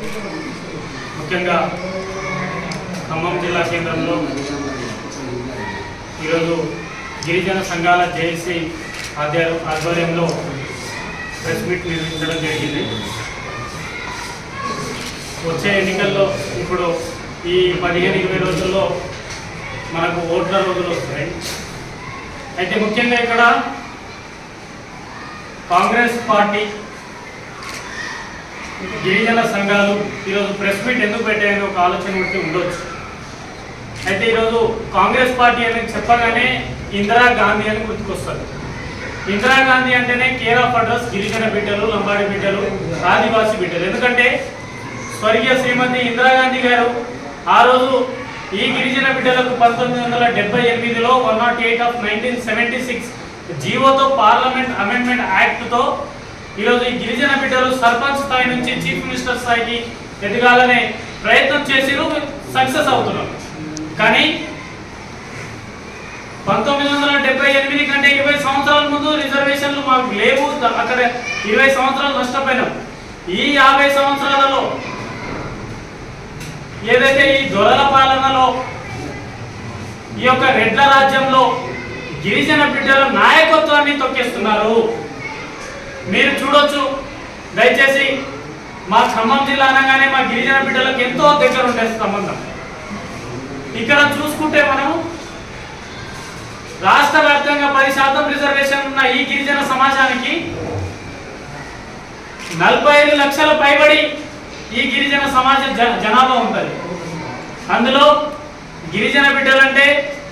ముఖ్యంగా ఖమ్మం జిల్లా కేంద్రంలో ఈరోజు గిరిజన సంఘాల జేఏసీ ఆధ్వర్యం ఆధ్వర్యంలో ప్రెస్ మీట్ నిర్వహించడం జరిగింది వచ్చే ఎన్నికల్లో ఇప్పుడు ఈ పదిహేను ఇరవై రోజుల్లో మనకు ఓట్ల రోజులు వస్తాయి అయితే ముఖ్యంగా ఇక్కడ కాంగ్రెస్ పార్టీ గిరిజన సంఘాలు ఈరోజు ప్రెస్ మీట్ ఎందుకు పెట్టాయని ఒక ఆలోచన ఉంటే ఉండొచ్చు అయితే ఈరోజు కాంగ్రెస్ పార్టీ అని చెప్పగానే ఇందిరా గాంధీ అని గుర్తుకొస్తుంది ఇందిరాగాంధీ అంటేనే కేర్ ఆఫ్ అడ్రస్ గిరిజన బిడ్డలు లంబాడి బిడ్డలు ఆదివాసీ బిడ్డలు ఎందుకంటే స్వర్గీయ శ్రీమతి ఇందిరాగాంధీ గారు ఆ రోజు ఈ గిరిజన బిడ్డలకు పంతొమ్మిది వందల డెబ్బై ఎనిమిదిలో one not eight of nineteen seventy six జీవోతో పార్లమెంట్ అమెండ్మెంట్ యాక్ట్తో ఈరోజు ఈ గిరిజన బిడ్డలు సర్పంచ్ స్థాయి నుంచి చీఫ్ మినిస్టర్ స్థాయికి ఎదగాలనే ప్రయత్నం చేసిరు సక్సెస్ అవుతున్నారు కానీ పంతొమ్మిది వందల డెబ్బై ఎనిమిది కంటే ఇరవై సంవత్సరాల ముందు రిజర్వేషన్లు మాకు లేవు ద- అక్కడ ఇరవై సంవత్సరాలు నష్టపోయినాం ఈ యాభై సంవత్సరాలలో ఏదైతే ఈ దొరల పాలనలో ఈ యొక్క రెడ్ల రాజ్యంలో గిరిజన బిడ్డల నాయకత్వాన్ని తొక్కేస్తున్నారు మీరు చూడొచ్చు దయచేసి మా ఖమ్మం జిల్లా అనగానే మా గిరిజన బిడ్డలకు ఎంతో దగ్గర ఉండే సంబంధం ఇక్కడ చూసుకుంటే మనం రాష్ట్ర వ్యాప్తంగా పది శాతం రిజర్వేషన్ ఉన్న ఈ గిరిజన సమాజానికి నలభై ఐదు లక్షల పైబడి ఈ గిరిజన సమాజ జ- జనాభా ఉంటుంది అందులో గిరిజన బిడ్డలంటే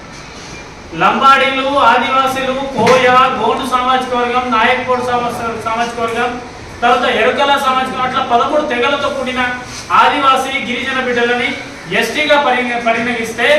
లంబాడీలు ఆదివాసీలు కోయ గోండు సామాజిక వర్గం నాయక్పూర్ సమా- సామాజిక వర్గం తర్వాత ఎరుకల సామాజిక వర్గం అట్లా పదమూడు తెగలతో కూడిన ఆదివాసీ గిరిజన బిడ్డలని ఎస్టీగా పరిగ పరిగణిస్తే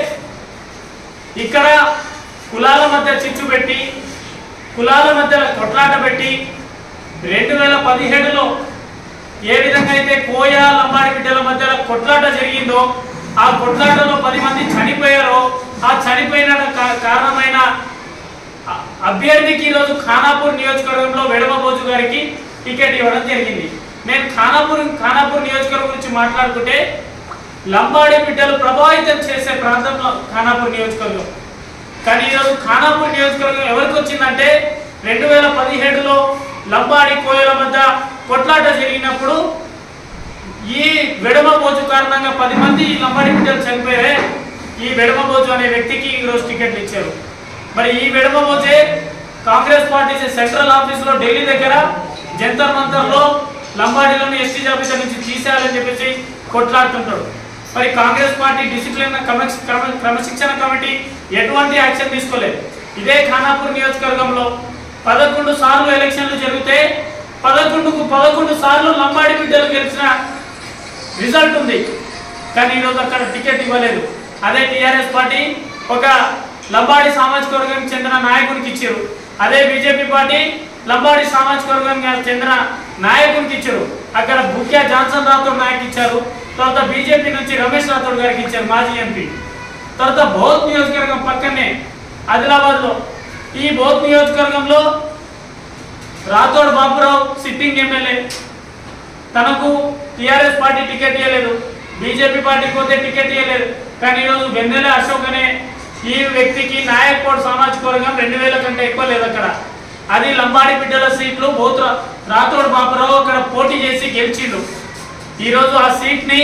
ఇక్కడ కులాల మధ్య చిచ్చు పెట్టి కులాల మధ్య కొట్లాట పెట్టి రెండు వేల పదిహేడులో ఏ విధంగా అయితే కోయ లంబాడి బిడ్డల మధ్య కొట్లాట జరిగిందో ఆ కొట్లాటలో పది మంది చనిపోయారో ఆ చనిపోయిన కా- కారణమైన అ- అభ్యర్థికి ఈరోజు ఖానాపూర్ నియోజకవర్గంలో వెడమబోజు గారికి టికెట్ ఇవ్వడం జరిగింది నేను ఖానాపూర్ ఖానాపూర్ నియోజకవర్గం గురించి మాట్లాడుకుంటే లంబాడి బిడ్డలు ప్రభావితం చేసే ప్రాంతంలో ఖానాపూర్ నియోజకవర్గం కానీ ఈరోజు ఖానాపూర్ నియోజకవర్గం ఎవరికి వచ్చిందంటే రెండు వేల పదిహేడులో లంబాడి కోయల మధ్య కొట్లాట జరిగినప్పుడు ఈ వెడమబోజు కారణంగా పది మంది ఈ లంబాడి బిడ్డలు చనిపోయారే ఈ వెడమబోజు అనే వ్యక్తికి ఈరోజు టికెట్లు ఇచ్చారు మరి ఈ వెడమబోజే కాంగ్రెస్ పార్టీ సెంట్రల్ ఆఫీసులో ఢిల్లీ దగ్గర జంతర్ మంతర్లో లంబాడీలను ఎస్టీ జాబితా నుంచి తీసేయాలని చెప్పేసి కొట్లాడుతుంటాడు మరి కాంగ్రెస్ పార్టీ డిసిప్లిన్ క్రమశి- క్రమ- క్రమశిక్షణ కమిటీ ఎటువంటి యాక్షన్ తీసుకోలేదు ఇదే ఖానాపూర్ నియోజకవర్గంలో పదకొండు సార్లు ఎలక్షన్లు జరిగితే పదకొండుకు పదకొండు సార్లు లంబాడి బిడ్డలు గెలిచిన రిజల్ట్ ఉంది కానీ ఈరోజు అక్కడ టికెట్ ఇవ్వలేదు అదే టిఆర్ఎస్ పార్టీ ఒక లంబాడి సామాజిక వర్గానికి చెందిన నాయకునికి ఇచ్చారు అదే బీజేపీ పార్టీ లంబాడి సామాజిక వర్గానికి చెందిన నాయకునికి ఇచ్చారు అక్కడ బుక్యా జాన్సన్ రాథోడ్ నాయక్ ఇచ్చారు తర్వాత బీజేపీ నుంచి రమేష్ రాథోడ్ గారికి ఇచ్చారు మాజీ ఎంపీ తర్వాత బౌద్ధ్ నియోజకవర్గం పక్కనే ఆదిలాబాద్ లో ఈ బౌద్ధ్ నియోజకవర్గంలో రాథోడ్ బాబురావు సిట్టింగ్ ఎమ్మెల్యే తనకు టిఆర్ఎస్ పార్టీ టికెట్ ఇవ్వలేదు బీజేపీ పార్టీకి పోతే టికెట్ ఇవ్వలేదు కానీ ఈరోజు వెన్నెల అశోక్ అనే ఈ వ్యక్తికి నాయక్పూర్ సామాజిక వర్గం రెండు వేల కంటే ఎక్కువ లేదు అక్కడ అది లంబాడి బిడ్డల సీట్లు బోత్ రాథోడ్ బాబురావు అక్కడ పోటీ చేసి గెలిచిండు ఈరోజు ఆ సీట్ ని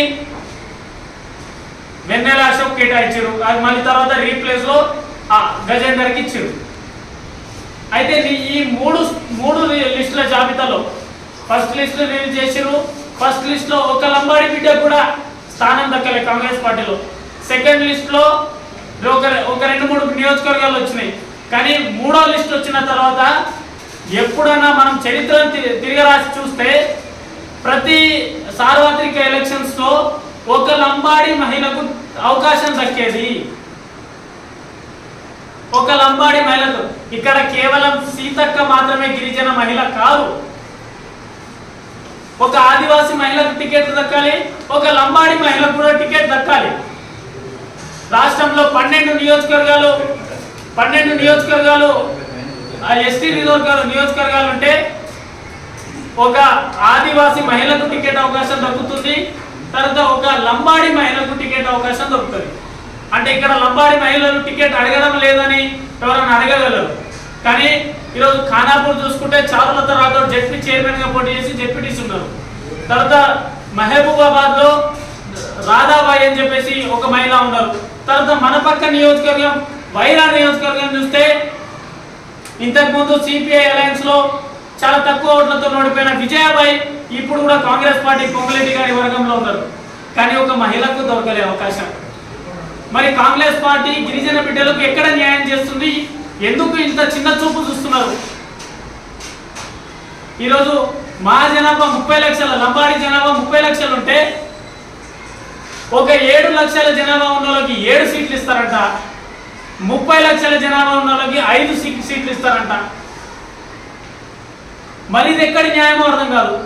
వెన్నెల అశోక్ కేటాయించారు అది మళ్ళీ తర్వాత రీప్లేస్ లో ఆ గజేందర్కి ఇచ్చారు అయితే ఈ- ఈ మూడు మూడు లి- లిస్టుల జాబితాలో ఫస్ట్ లిస్ట్ రిలీజ్ చేసిరు ఫస్ట్ లిస్ట్ లో ఒక లంబాడి బిడ్డ కూడా స్థానం దక్కలే కాంగ్రెస్ పార్టీలో సెకండ్ లిస్ట్ లో ఒక ఒక రెండు మూడు నియోజకవర్గాలు వచ్చినాయి కానీ మూడో లిస్ట్ వచ్చిన తర్వాత ఎప్పుడైనా మనం చరిత్రను తి- తిరగరాసి చూస్తే ప్రతి సార్వత్రిక ఎలక్షన్స్ లో ఒక లంబాడి మహిళకు అవకాశం దక్కేది ఒక లంబాడి మహిళకు ఇక్కడ కేవలం సీతక్క మాత్రమే గిరిజన మహిళ కాదు ఒక ఆదివాసి మహిళకు టికెట్ దక్కాలి ఒక లంబాడి మహిళకు కూడా టికెట్ దక్కాలి రాష్ట్రంలో పన్నెండు నియోజకవర్గాలు పన్నెండు నియోజకవర్గాలు ఎస్టీ నియోజకవర్గాలు నియోజకవర్గాలు ఉంటే ఒక ఆదివాసి మహిళకు టికెట్ అవకాశం దక్కుతుంది తర్వాత ఒక లంబాడి మహిళకు టికెట్ అవకాశం దొరుకుతుంది అంటే ఇక్కడ లంబాడి మహిళలు టికెట్ అడగడం లేదని ఎవరైనా అడగగలరు కానీ ఈరోజు ఖానాపూర్ చూసుకుంటే చారులత రాథోడ్ జెడ్పీ చైర్మన్ గా పోటీ చేసి జెడ్పీటీసీ ఉన్నారు తర్వాత మహబూబాబాద్ లో రాధాబాయి అని చెప్పేసి ఒక మహిళ ఉన్నారు తర్వాత మన పక్క నియోజకవర్గం వైరా నియోజకవర్గం చూస్తే ఇంతకు ముందు సిపిఐ అలయన్స్ లో చాలా తక్కువ ఓట్లతో ఓడిపోయిన విజయాబాయి ఇప్పుడు కూడా కాంగ్రెస్ పార్టీ పొంగులేటి గారి వర్గంలో ఉన్నారు కానీ ఒక మహిళకు దొరకలే అవకాశం మరి కాంగ్రెస్ పార్టీ గిరిజన బిడ్డలకు ఎక్కడ న్యాయం చేస్తుంది ఎందుకు ఇంత చిన్న చూపు చూస్తున్నారు ఈరోజు మా జనాభా ముప్పై లక్షల లంబాడి జనాభా ముప్పై లక్షలు ఉంటే ఒక ఏడు లక్షల జనాభా ఉన్న వాళ్ళకి ఏడు సీట్లు ఇస్తారంట ముప్పై లక్షల జనాభా ఉన్న వాళ్ళకి ఐదు సీ- సీట్లు ఇస్తారంట మరి ఇది ఎక్కడి న్యాయమో అర్థం కాదు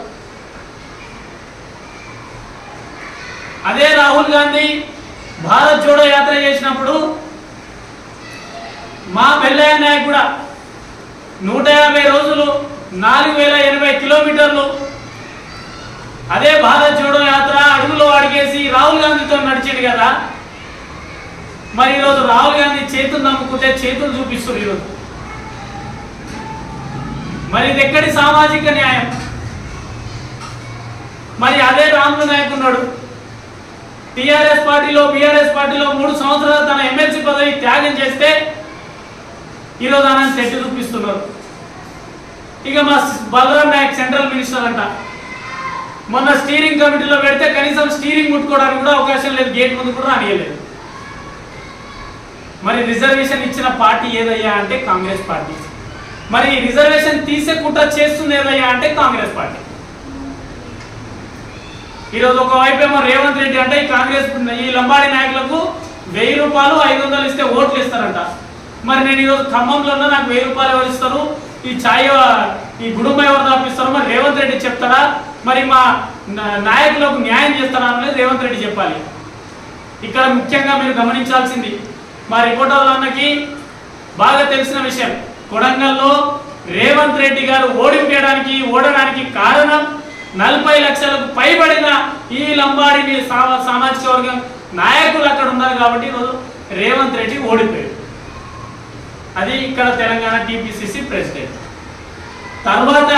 అదే రాహుల్ గాంధీ భారత్ జోడో యాత్ర చేసినప్పుడు మా పెళ్ళయ్య నాయక్ కూడా నూట యాభై రోజులు నాలుగు వేల ఎనభై కిలోమీటర్లు అదే భారత్ జోడో యాత్ర అడుగులో అడిగేసి రాహుల్ గాంధీతో నడిచింది కదా మరి ఈరోజు రాహుల్ గాంధీ చేతులు నమ్ముకుంటే చేతులు చూపిస్తారు ఈరోజు మరి ఇది ఎక్కడి సామాజిక న్యాయం మరి అదే రాములు నాయక్ ఉన్నాడు టిఆర్ఎస్ పార్టీలో బీఆర్ఎస్ పార్టీలో మూడు సంవత్సరాలు తన ఎమ్మెల్సీ పదవి త్యాగం చేస్తే ఈరోజు ఆయన తెట్టి చూపిస్తున్నారు ఇక మా బలరాం నాయక్ సెంట్రల్ మినిస్టర్ అంట మొన్న స్టీరింగ్ కమిటీలో పెడితే కనీసం స్టీరింగ్ ముట్టుకోవడానికి కూడా అవకాశం లేదు గేట్ ముందు కూడా రానియలేదు మరి రిజర్వేషన్ ఇచ్చిన పార్టీ ఏదయ్యా అంటే కాంగ్రెస్ పార్టీ మరి రిజర్వేషన్ తీసే కుట్ర చేస్తుంది ఏదయ్యా అంటే కాంగ్రెస్ పార్టీ ఈరోజు ఒకవైపు ఏమో రేవంత్ రెడ్డి అంటే ఈ కాంగ్రెస్ ఈ లంబాడి నాయకులకు వెయ్యి రూపాయలు ఐదు వందలు ఇస్తే ఓట్లు ఇస్తారంట మరి నేను ఈరోజు ఖమ్మంలో ఉన్నా నాకు వెయ్యి రూపాయలు ఎవరు ఇస్తారు ఈ ఛాయ్ ఈ గుడుంబ ఎవరు తప్పిస్తారు మరి రేవంత్ రెడ్డి చెప్తారా మరి మా నా- నాయకులకు న్యాయం చేస్తారా అనేది రేవంత్ రెడ్డి చెప్పాలి ఇక్కడ ముఖ్యంగా మీరు గమనించాల్సింది మా రిపోర్టర్ అన్నకి బాగా తెలిసిన విషయం కొడంగల్లో రేవంత్ రెడ్డి గారు ఓడిపోయడానికి ఓడడానికి కారణం నలభై లక్షలకు పైబడిన ఈ లంబాడి సా- సామాజిక వర్గం నాయకులు అక్కడ ఉన్నారు కాబట్టి ఈరోజు రేవంత్ రెడ్డి ఓడిపోయాడు అది ఇక్కడ తెలంగాణ టీపీసీసీ ప్రెసిడెంట్ తర్వాత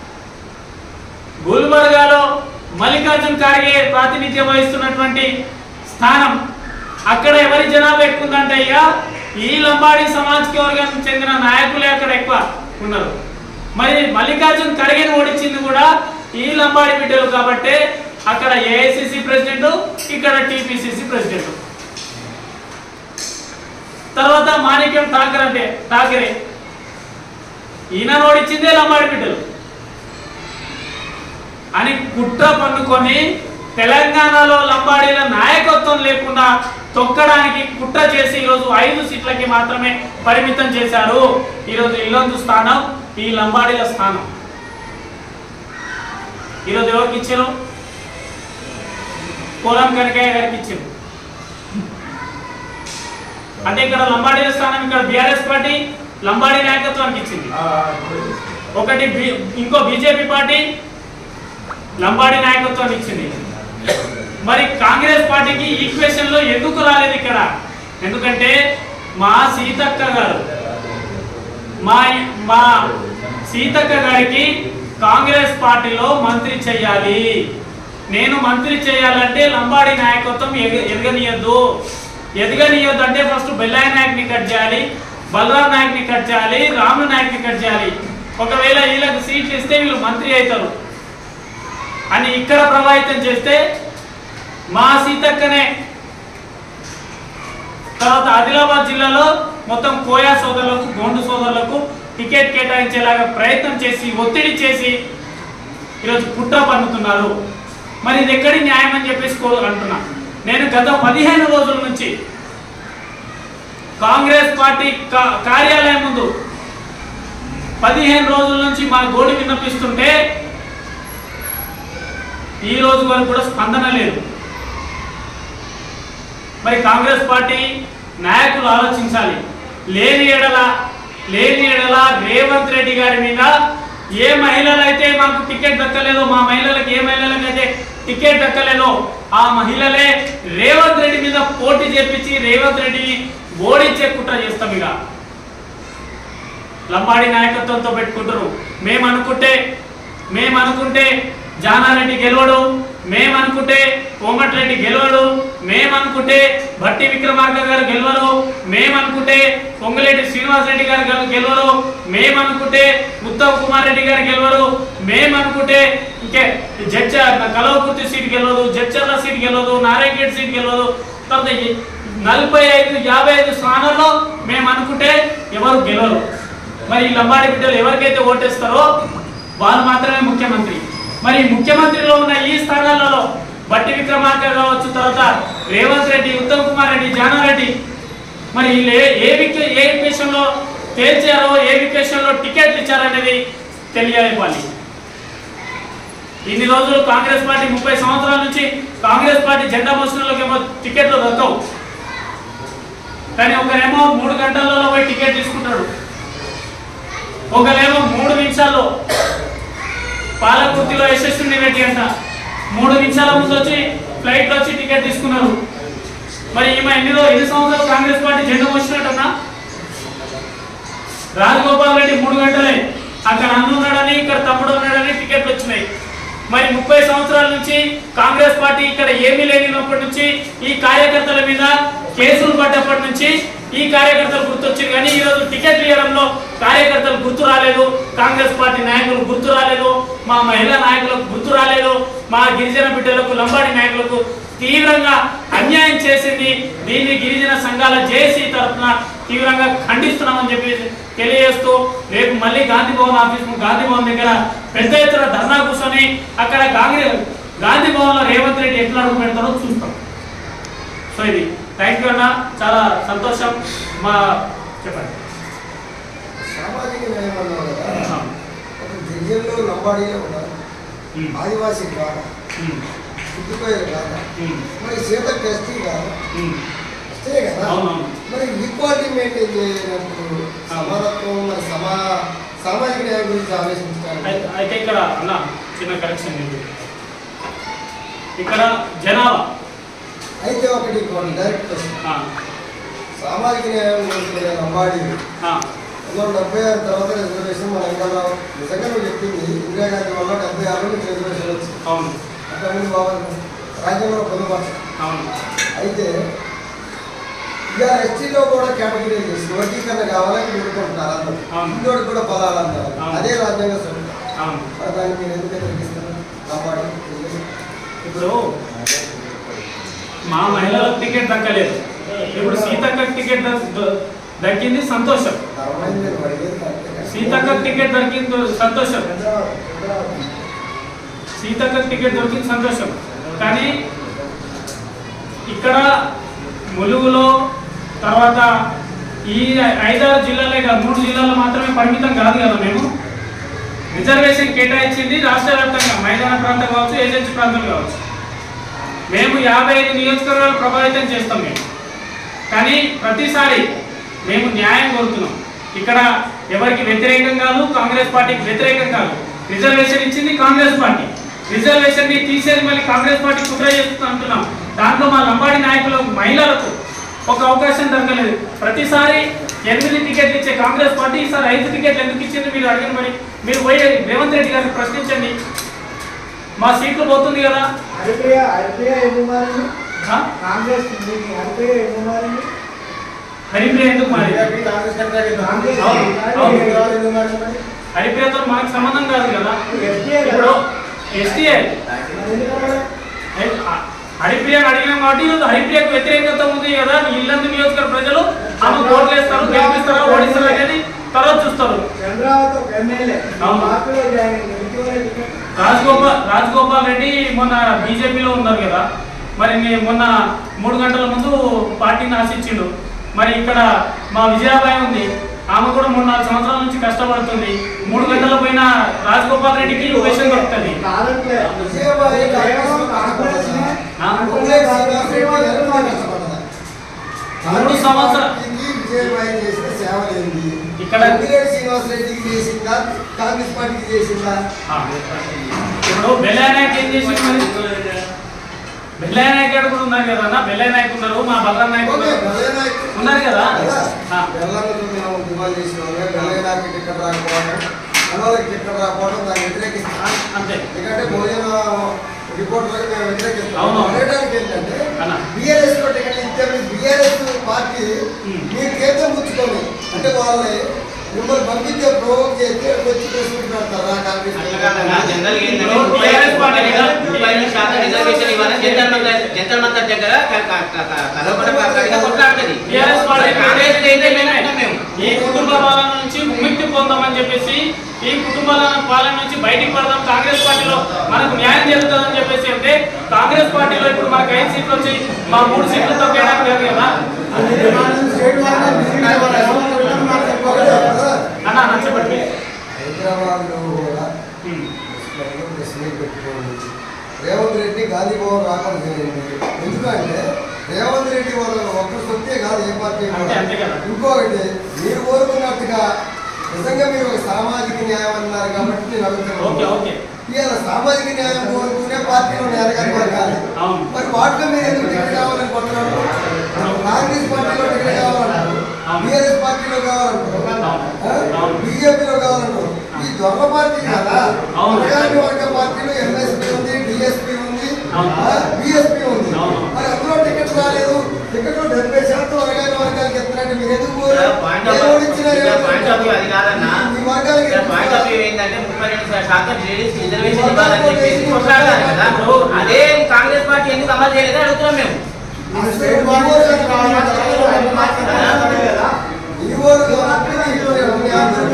గుల్బర్గాలో మల్లికార్జున్ ఖార్గే ప్రాతినిధ్యం వహిస్తున్నటువంటి స్థానం అక్కడ ఎవరి జనాభా ఎక్కువ ఉందంటే అయ్యా ఈ లంబాడి సామాజిక వర్గానికి చెందిన నాయకులే అక్కడ ఎక్కువ ఉన్నారు మరి మల్లికార్జున్ ఖర్గేని ఓడించింది కూడా ఈ లంబాడి బిడ్డలు కాబట్టి అక్కడ ఏఐసిసి ప్రెసిడెంట్ ఇక్కడ టిపిసిసి ప్రెసిడెంట్ తర్వాత మాణిక్యం ఠాకర్ అంటే ఠాకరే ఈయన ఓడించిందే లంబాడి బిడ్డలు అని కుట్ర పన్నుకొని తెలంగాణలో లంబాడీల నాయకత్వం లేకుండా తొక్కడానికి కుట్ర చేసి ఈరోజు ఐదు సీట్లకి మాత్రమే పరిమితం చేశారు ఈరోజు ఇల్లందు స్థానం ఈ లంబాడీల స్థానం ఈరోజు ఎవరికి ఇచ్చారు పోలం కనకయ్య గారికి ఇచ్చారు అంటే ఇక్కడ లంబాడీల స్థానం ఇక్కడ బీఆర్ఎస్ పార్టీ లంబాడీ నాయకత్వానికి ఇచ్చింది ఒకటి బి- ఇంకో బీజేపీ పార్టీ లంబాడి నాయకత్వాన్ని ఇచ్చింది మరి కాంగ్రెస్ పార్టీకి ఈక్వేషన్ లో ఎందుకు రాలేదు ఇక్కడ ఎందుకంటే మా సీతక్క గారు మా మా సీతక్క గారికి కాంగ్రెస్ పార్టీలో మంత్రి చేయాలి నేను మంత్రి చేయాలంటే లంబాడి నాయకత్వం ఎగ- ఎదగనీయద్దు ఎదగనీయద్దు అంటే ఫస్ట్ బెల్లాయి నాయక్ని కట్ చేయాలి బలరాం నాయక్ని కట్ చేయాలి రాములు నాయక్ని కట్ చేయాలి ఒకవేళ వీళ్ళకి సీట్లు ఇస్తే వీళ్ళు మంత్రి అవుతారు అని ఇక్కడ ప్రభావితం చేస్తే మా సీతక్కనే తర్వాత ఆదిలాబాద్ జిల్లాలో మొత్తం కోయా సోదరులకు గోండు సోదరులకు టికెట్ కేటాయించేలాగా ప్రయత్నం చేసి ఒత్తిడి చేసి ఈరోజు కుట్ర పన్నుతున్నారు మరి ఇది ఎక్కడి న్యాయం అని చెప్పేసి కో- అంటున్నా నేను గత పదిహేను రోజుల నుంచి కాంగ్రెస్ పార్టీ కా- కార్యాలయం ముందు పదిహేను రోజుల నుంచి మా గోడి విన్నపిస్తుంటే ఈ రోజు వరకు కూడా స్పందన లేదు మరి కాంగ్రెస్ పార్టీ నాయకులు ఆలోచించాలి లేని ఎడల లేని ఎడల రేవంత్ రెడ్డి గారి మీద ఏ మహిళలు అయితే మాకు టికెట్ దక్కలేదో మా మహిళలకు ఏ మహిళలకు అయితే టికెట్ దక్కలేదో ఆ మహిళలే రేవంత్ రెడ్డి మీద పోటీ చేపించి రేవంత్ రెడ్డిని ఓడించే కుట్ర చేస్తాం ఇక లంబాడి నాయకత్వంతో పెట్టుకుంటారు మేము అనుకుంటే మేము అనుకుంటే జానారెడ్డి గెలవడు మేము అనుకుంటే కోమటిరెడ్డి గెలవడు మేము అనుకుంటే భట్టి విక్రమార్క గారు గెలవరు మేము అనుకుంటే పొంగులేటి శ్రీనివాస్ రెడ్డి గారు గెల- గెలవరు మేము అనుకుంటే ఉత్తమ్ కుమార్ రెడ్డి గారు గెలవరు మేము అనుకుంటే ఇంకే జడ్చ కలవకుర్తి సీట్ గెలవదు జడ్చర్ల సీట్ గెలవదు నారాయణగేట్ సీట్ గెలవదు తర్వాత ఈ నలభై ఐదు యాభై ఐదు స్థానాల్లో మేము అనుకుంటే ఎవరు గెలవరు మరి ఈ లంబాడి బిడ్డలు ఎవరికైతే ఓటేస్తారో వాళ్ళు మాత్రమే ముఖ్యమంత్రి మరి ముఖ్యమంత్రిలో ఉన్న ఈ స్థానాలలో బట్టి విక్రమార్క కావచ్చు తర్వాత రేవంత్ రెడ్డి ఉత్తమ్ కుమార్ రెడ్డి జానారెడ్డి మరి వీళ్ళు ఏ ఏ వికే ఏ విషయంలో తేల్చారో ఏ విషయంలో టికెట్లు ఇచ్చారనేది తెలియాలి ఇన్ని రోజులు కాంగ్రెస్ పార్టీ ముప్పై సంవత్సరాల నుంచి కాంగ్రెస్ పార్టీ జెండా మోసంలోకి ఏమో టికెట్లు దక్కవు కానీ ఒకరేమో మూడు గంటలలో పోయి టికెట్ తీసుకుంటాడు ఒకరేమో మూడు నిమిషాల్లో పాలకుర్తిలో యశస్విని రెడ్డి అంట మూడు నిమిషాల ముందు వచ్చి ఫ్లైట్ లో వచ్చి టికెట్ తీసుకున్నారు మరి ఈమె ఎన్ని రోజు ఎన్ని సంవత్సరాలు కాంగ్రెస్ పార్టీ జెండా మోసినట్టన్నా రాజగోపాల్ రెడ్డి మూడు గంటలే అక్కడ అన్న ఉన్నాడని ఇక్కడ తమ్ముడు ఉన్నాడని టికెట్లు వచ్చినాయి మరి ముప్పై సంవత్సరాల నుంచి కాంగ్రెస్ పార్టీ ఇక్కడ ఏమీ లేనినప్పటి నుంచి ఈ కార్యకర్తల మీద కేసులు పడ్డప్పటి నుంచి ఈ కార్యకర్తలు గుర్తొచ్చింది కానీ ఈ రోజు టికెట్ ఇవ్వడంలో కార్యకర్తలు గుర్తు రాలేదు కాంగ్రెస్ పార్టీ నాయకులు గుర్తు రాలేదు మా మహిళా నాయకులకు గుర్తు రాలేదు మా గిరిజన బిడ్డలకు లంబాడి నాయకులకు తీవ్రంగా అన్యాయం చేసింది దీన్ని గిరిజన సంఘాల జేసీ తరఫున తీవ్రంగా ఖండిస్తున్నామని చెప్పి తెలియజేస్తూ రేపు మళ్ళీ గాంధీ భవన్ ఆఫీస్ గాంధీ భవన్ దగ్గర పెద్ద ఎత్తున ధర్నా కూర్చొని అక్కడ గాంధీ గాంధీ భవన్ లో రేవంత్ రెడ్డి ఎట్లా అడుగు పెడతారో చూస్తాం సో ఇది థ్యాంక్ యూ అన్న చాలా సంతోషం మా చెప్పండి సామాజిక న్యాయం అన్నావు కదా ఆ. ఒక గిరిజనులు లంబాడీలో ఉన్నారు ఉమ్, ఆదివాసీ కాదా ఉమ్, పుట్టుకోయలు కాదా ఉమ్, మరి సీత ఎస్టీ కాదా ఉమ్. వస్తే కదా అవునవును. మరి ఈక్వాలిటీ మెయింటైన్ చేయనప్పుడు సమానత్వం మరి సమా సామాజిక న్యాయం గురించి ఆలోచించాలి అయి- అయితే ఇక్కడ అన్న చిన్న కరెక్షన్ ఇది ఇక్కడ జనాభా అయితే ఒకటి డైరెక్ట్ క్వశ్చన్ ఆ, సామాజిక న్యాయం కోరుకునే లంబాడీ ఆ, పంతొమ్మిది డెబ్బై ఆరు తర్వాత రిజర్వేషన్ మన వెంకటరావు నిజంగా నువ్వు చెప్పింది ఇందిరాగాంధీ వల్ల డెబ్బై ఆరు నుంచి రిజర్వేషన్ వచ్చింది అవును అంతకుముందు బాగుంది రాజ్యాంగంలో పొందుపరచు అవును అయితే ఇక ఎస్టీలో కూడా కేటగిరీ చేసి వర్గీకరణ కావాలని కోరుకుంటున్నారు అందరూ అవును. ఇంకోటి కూడా పదాలు అంటారు అవును. అదే రాజ్యాంగ సభ్యులు అవును మరి దాన్ని మీరు ఎందుకు తగ్గిస్తారు కాపాడి ఇప్పుడు మా మహిళలకు టికెట్ దక్కలేదు ఇప్పుడు సీతక్క టికెట్ దక్- ద- దక్కింది సంతోషం ధర్మమైంది నేను అడిగేది కరెక్టే. సీతక్క టికెట్ దొరికింది సంతోషం సీతక్క టికెట్ దొరికింది సంతోషం కానీ ఇక్కడ ములుగులో తర్వాత ఈ ఐదారు జిల్లాలే కాదు మూడు జిల్లాలు మాత్రమే పరిమితం కాదు కదా మేము రిజర్వేషన్ కేటాయించింది రాష్ట్ర వ్యాప్తంగా మైదాన ప్రాంతం కావచ్చు ఏజెన్సీ ప్రాంతం కావచ్చు మేము యాభై ఐదు నియోజకవర్గాలు ప్రభావితం చేస్తాం మేము కానీ ప్రతిసారి మేము న్యాయం కోరుతున్నాం ఇక్కడ ఎవరికి వ్యతిరేకం కాదు కాంగ్రెస్ పార్టీకి వ్యతిరేకం కాదు రిజర్వేషన్ ఇచ్చింది కాంగ్రెస్ పార్టీ రిజర్వేషన్ ని తీసేది మళ్ళీ కాంగ్రెస్ పార్టీ కుట్ర చేస్తుంది అంటున్నాం దాంట్లో మా లంబాడి నాయకులకు మహిళలకు ఒక అవకాశం దొరకలేదు ప్రతిసారి ఎనిమిది టికెట్లు ఇచ్చే కాంగ్రెస్ పార్టీ ఈసారి ఐదు టికెట్లు ఎందుకు ఇచ్చింది మీరు అడగండి మరి మీరు పోయి రేవంత్ రెడ్డి గారిని ప్రశ్నించండి మా సీట్లు పోతుంది కదా హరిప్రియ హరిప్రియ ఎందుకు మారింది ఆ? కాంగ్రెస్ మీకు హరిప్రియ ఎందుకు మారింది హరిప్రియ ఎందుకు మారి కాంగ్రెస్ కట్టాలి. కాంగ్రెస్ అవును, కాదు. అవును. ఎవరు ఎందుకు మారింది మరి? హరిప్రియతో మనకు సంబంధం కాదు కదా ఎస్టీఏ కదా. ఇప్పుడు ఎస్టీఏ మరి ఎందుకు అవ్వలేదు? హరిప్రియని అడిగినాం కాబట్టి ఈరోజు హరిప్రియకు వ్యతిరేకత ఉంది కదా ఇల్లందు నియోజకవర్గ ప్రజలు ఆమె ఓట్లు వేస్తారు గెలిపిస్తారా ఓడిస్తారా అనేది తర్వాత చూస్తారు చంద్రావతి ఒక ఎమ్మెల్యే అవును. పార్టీలో జాయిన్ అయింది ఎందుకు ఇవ్వలేదు టికెట్? రాజగోపాల్ రాజగోపాల్ రెడ్డి మొన్న బీజేపీలో ఉన్నారు కదా మరి నే- మొన్న మూడు గంటల ముందు పార్టీని ఆశించిండు మరి ఇక్కడ మా విజయాబాయి ఉంది ఆమె కూడా మూడు నాలుగు సంవత్సరాల నుంచి కష్టపడుతుంది మూడు గంటల పోయిన రాజగోపాల్ రెడ్డికి విషయం దొరుకుతుంది కాదంటే విజయవాడ కేవలం కాంగ్రెస్నే ఆ? కాంగ్రెస్ శ్రీనివాస్ రెడ్డి గారు కూడా కష్టపడ్డదా? మూడు సంవత్సరాలు పార్టీకి విజయవాడ చేసిన సేవ ఏంది ఇక్కడ- అంగిరెడ్డి శ్రీనివాస్ రెడ్డికి చేసిందా కాంగ్రెస్ పార్టీకి చేసిందా ఆ. ఇప్పుడు బెల్లానాయక్ ఏం చేసింది మరి బెల్లయ్య నాయక్ గారు కూడా ఉన్నారు కదా అన్న బెల్లయ్య నాయక్ ఉన్నారు మా బలరాం నాయక్ ఓకే, ఉన్నారు భలే నాయక్. ఉన్నారు కదా కదా? ఆ. బెల్లంతో మేము డిమాండ్ చేసినాము బెల్లయ్య నాయక్ టికెట్ రాకపోవడం మనోళ్ళకి టికెట్ రాకపోవడం దాన్ని వ్యతిరేకిస్తాం అంతే ఎందుకంటే భోజన రిపోర్టులకు మేము వ్యతిరేకిస్తాం అవును. అడగడానికి ఏంటంటే అన్న. బీఆర్ఎస్ లో టికెట్ ఇస్తే బీఆర్ఎస్ పార్టీ ఉమ్. మీరు కేంద్రం పుచ్చుకోండి అంటే వాళ్ళని మిమ్మల్ని పంపించే ప్రోవోక్ చేస్తే వచ్చి ప్రెస్ మీట్ పెడతారా కాంగ్రెస్ అట్లా కాదన్నా, జనరల్గా ఏంటంటే ఇప్పుడు ముప్పై TRS పార్టీ కదా? ముప్పై ఐదు శాతం రిజర్వేషన్ ఇవ్వాలని జంతర్ మంతర్ జంతర్ మంతర్ దగ్గర క- క- క- క- కలవకుండా పక్కగా కొట్లాడుతుంది టీఆర్ఎస్ పార్టీ కాంగ్రెస్ అయితే మేమే మేము ఈ కుటుంబ పాలన నుంచి విముక్తి పొందామని చెప్పేసి ఈ కుటుంబాల పాలన నుంచి బయటికి పడదాం కాంగ్రెస్ పార్టీలో మనకు న్యాయం జరుగుతుందని చెప్పేసి అంటే కాంగ్రెస్ పార్టీలో ఇప్పుడు మనకు ఐదు సీట్లు వచ్చి మా మూడు సీట్లు తగ్గడానికి లేదు కదా స్టేట్ వాళ్ళ విజిట్ ఇవ్వాలి. ఎవరు మాట్లాడుకోవాలి. అన్న అన్న చెప్పండి హైదరాబాద్ లో కూడా ఉమ్. ప్రెస్ మీట్ పెట్టుకోండి రేవంత్ రెడ్డి గాంధీ భవన్ రాకుండా చేయండి ఎందుకంటే రేవంత్ రెడ్డి వాళ్ళు ఒక్కరు సొత్తే కాదు ఏ పార్టీ కూడా. అంతే, అంతే కదా. ఇంకొకటి మీరు కోరుకున్నట్టుగా నిజంగా మీరు ఒక సామాజిక న్యాయం అన్నారు కాబట్టి నేను ఓకే అడుగుతున్నాను ఓకే ఇవాళ సామాజిక న్యాయం కోరుకునే పార్టీలో నేరగాని వర్గాలు అవును మరి వాటిలో మీరు ఎందుకు టికెట్ కావాలని కొట్టున్నారు కాంగ్రెస్ పార్టీలో టికెట్ కావాలంటారు అవును. బీఆర్ఎస్ పార్టీలో కావాలంటారు అవును. అవును. బీజేపీలో కావాలంటారు ఈ దొంగ పార్టీ కదా అవును. ప్రజాని వర్గ పార్టీలో ఎంఎస్పీ ఉంది డిఎస్పీ ఉంది అవును. బిఎస్పీ ఉంది అవును. మరి అందులో టికెట్ రాలేదు టికెట్ డెబ్బై శాతం వర్గాల వర్గాలకు ఎత్తున్నట్టు మీరు ఎందుకు పోరు? పాయింట్ ఏ ఆఫ్ ఓడి ఇచ్చినా ఇక్కడ రేవంత్ పాయింట్ ఆఫ్ వ్యూ అది కాదన్నా ఈ వర్గాలకి ఇక్కడ పాయింట్ ఆఫ్ వ్యూ ఏంటంటే ముప్పై రెండు శాతం లేడీస్ రిజర్వేషన్ ఇవ్వాలని చెప్పేసి కొట్లాడతారు కదా అదే కాంగ్రెస్ పార్టీ ఎందుకు అమలు చేయలేదని అడుగుతున్నాం మేము ఆ స్టేట్ వాళ్ళు విజిట్ కావాలంటే వాళ్ళు మాట్లాడాలి కదా. ఈ ఓరు కాబట్టి ఈ ఓరు మీ అందరూ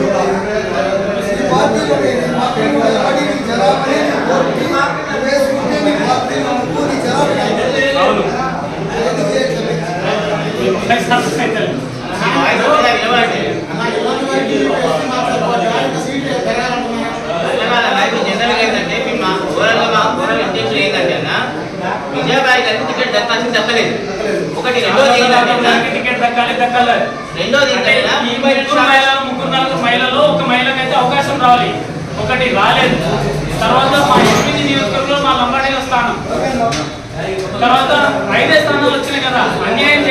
ఈ పార్టీలో మీ పార్టీలో ఎవరి నీ జనాభాని ఓటు వేసుకుంటే మీ పార్టీలో ముగ్గు నీ జనాభా అవును ఎందుకు చేయట్లేదు? మీ వాయిస్ కూడా వినబడట్లేదు. అట్లా కాదన్నా, ఇప్పుడు జనరల్గా ఏంటంటే మేము మా ఓవరాల్గా మా ఓవరాల్ ఇంటెన్షన్ ఏంటంటే అన్న విజయబాయి గారికి టికెట్ దక్కాల్సింది దక్కలేదు ఒకటి రెండోది ఏంటంటే అన్న, టికెట్ దక్కాలి దక్కాలి రెండోది అంటే ఏంటంటే ఈ ముప్పై రెండు ముగ్గురు శాతం మహిళలు ముగ్గురు నలుగురు మహిళలు ఒక మహిళకైతే అవకాశం రావాలి ఒకటి రాలేదు తర్వాత మా ఎనిమిది నియోజకవర్గంలో మా లంబాడీల స్థానం తర్వాత ఐదే స్థానాలు వచ్చినాయి కదా అన్యాయం